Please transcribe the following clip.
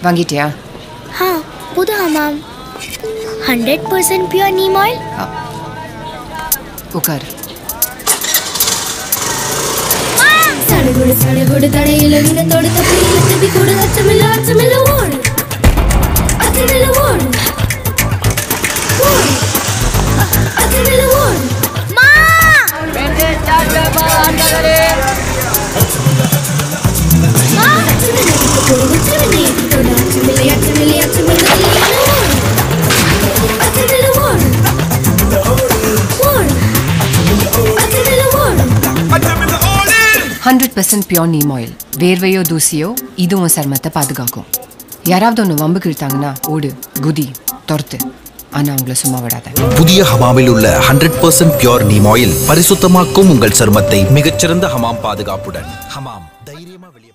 வாங்கிட்டியா ஹா புது Hamam hundred percent pure neem oil உட்காரு சடுகுடு சடுகுடு தடையில விட தொடுத்த பிடியில திருப்பி கூடு அச்சமில்ல அச்சமில்ல ஓடு அச்சமில்ல ஓடு ஓடு அச்சமில்ல ஓடு மா மா அச்சமில்ல கூடு அச்சமில்ல தொடு அச்சமில்ல அச்சமில்ல அச்சமில்ல அச்சமில்ல ஓடு ஓடு அச்சமில்ல ஓடு hundred percent pure neem oil வேர்வையோ தூசியோ இதுவும் சருமத்தை பாதுகாக்கும் யாராவது ஒன்று வம்பு கிழித்தாங்கன்னா ஓடு குதி துரத்து ஆனால் அவங்கள சும்மா விடாத புதிய ஹமாமில் உள்ள hundred percent pure neem oil பரிசுத்தமாக்கும் உங்கள் சருமத்தை மிகச்சிறந்த ஹமாம் பாதுகாப்புடன் ஹமாம் தைரியமா வெளியே